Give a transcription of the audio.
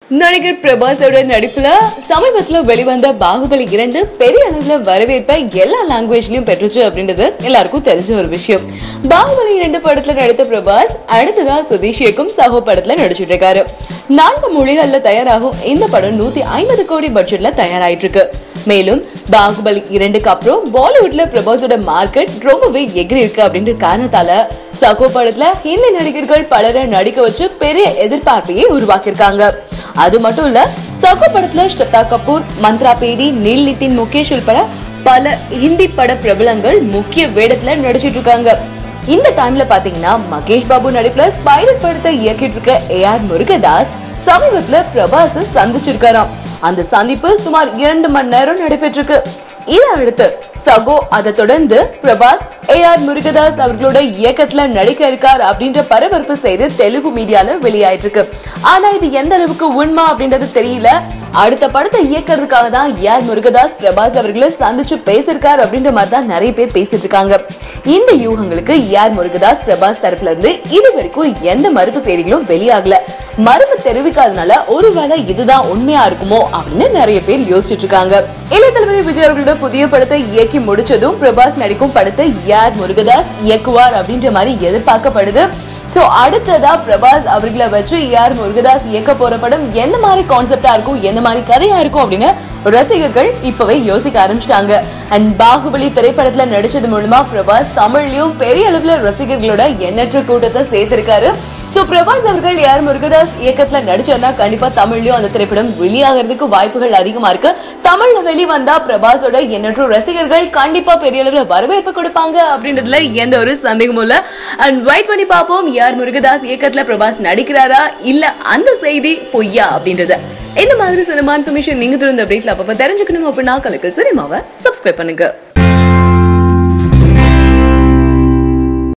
நடிகர் பிரபாஸோட நடிப்புல சமீபத்துல வெளிவந்த பாகுபலி இரண்டு பெரிய அளவுல வரவேற்பை எல்லா லாங்குவேஜ்லயும் பெற்றுச்சு அப்படின்றது எல்லாருக்கும் தெரிஞ்ச ஒரு விஷயம் பாகுபலி இரண்டு படத்துல நடித்த பிரபாஸ் அடுத்ததா சுதீஷ் இயக்கும் சகோ படத்துல நடிச்சிட்டு இருக்காரு நான்கு மொழிகள்ல தயாராகும் இந்த படம் நூத்தி ஐம்பது கோடி பட்ஜெட்ல தயாராயிட்டு இருக்கு மேலும் பாகுபலி இரண்டுக்கு அப்புறம் பாலிவுட்ல பிரபாஸோட மார்க்கெட் ரொம்பவே எகிரி இருக்கு அப்படின்ற காரணத்தால சகோ படத்துல ஹிந்தி நடிகர்கள் பலரை நடிக்க வச்சு பெரிய எதிர்பார்ப்பையே உருவாக்கியிருக்காங்க அது மட்டும் இல்ல சகோ படத்துல ஸ்ரத்தா கபூர் மந்த்ரா பேடி நீல் நிதின் முகேஷ் உள்பட பல ஹிந்தி பட பிரபலங்கள் முக்கிய வேடத்துல நடிச்சிட்டு இருக்காங்க இந்த டைம்ல பாத்தீங்கன்னா மகேஷ் பாபு நடிப்புல ஸ்பைடர் படத்தை இயக்கிட்டு இருக்க ஏ ஆர் முருகதாஸ் சமீபத்துல பிரபாஸ் சந்திச்சிருக்காராம் அந்த சந்திப்பு சுமார் இரண்டு மணி நேரம் நடைபெற்றிருக்கு இதை அடுத்து சகோ அதை தொடர்ந்து பிரபாஸ் ஏ ஆர் முருகதாஸ் அவர்களோட இயக்கத்துல நடிக்க இருக்கார் அப்படின்ற பரபரப்பு செய்தி தெலுங்கு மீடியால வெளியாயிட்டு இருக்கு ஆனா இது எந்த அளவுக்கு உண்மை அப்படின்றது தெரியல அடுத்த படத்தை இயக்கிறதுக்காக தான் ஏ ஆர் முருகதாஸ் பிரபாஸ் அவர்களை சந்திச்சு பேசியிருக்கார் அப்படின்ற மாதிரி தான் நிறைய பேர் பேசிட்டு இருக்காங்க இந்த யூகங்களுக்கு ஏ ஆர் முருகதாஸ் பிரபாஸ் தரப்புல இருந்து இது வரைக்கும் எந்த மறுப்பு செய்திகளும் வெளியாகல மறுப்பு தெரிவிக்காதனால ஒருவேளை இதுதான் உண்மையா இருக்குமோ அப்படின்னு நிறைய பேர் யோசிச்சுட்டு இருக்காங்க இளைய தளபதி விஜய் அவர்களோட புதிய படத்தை இயக்கி முடிச்சதும் பிரபாஸ் நடிக்கும் படத்தை யார் முருகதாஸ் இயக்குவார் அப்படின்ற மாதிரி எதிர்பார்க்கப்படுது சோ அடுத்ததா பிரபாஸ் அவர்களை வச்சு யார் முருகதாஸ் இயக்க போற படம் எந்த மாதிரி கான்செப்டா இருக்கும் எந்த மாதிரி கதையா இருக்கும் அப்படின்னு ரசிகர்கள் இப்பவே யோசிக்க ஆரம்பிச்சிட்டாங்க அண்ட் பாகுபலி திரைப்படத்துல நடிச்சது மூலமா பிரபாஸ் தமிழ்லயும் பெரிய அளவுல ரசிகர்களோட எண்ணற்ற கூட்டத்தை சேர்த்திருக்காரு சோ பிரபாஸ் அவர்கள் யார் முருகதாஸ் இயக்கத்துல நடிச்சாருன்னா கண்டிப்பா தமிழ்லயும் அந்த திரைப்படம் வெளியாகிறதுக்கு வாய்ப்புகள் அதிகமா இருக்கு தமிழ்ல வெளிவந்தா பிரபாஸோட எண்ணற்ற ரசிகர்கள் கண்டிப்பா பெரிய அளவுல வரவேற்பு கொடுப்பாங்க அப்படின்றதுல எந்த ஒரு சந்தேகமும் இல்ல அண்ட் வெயிட் பண்ணி பார்ப்போம் யார் முருகதாஸ் இயக்கத்துல பிரபாஸ் நடிக்கிறாரா இல்ல அந்த செய்தி பொய்யா அப்படின்றத இந்த மாதிரி சினிமா இன்ஃபர்மேஷன் நீங்க திருந்த அப்டேட்ல அப்பப்ப தெரிஞ்சுக்கணும் அப்படின்னா கலக்கல் சினிமாவை சப்ஸ்கிரைப் பண்ணுங்க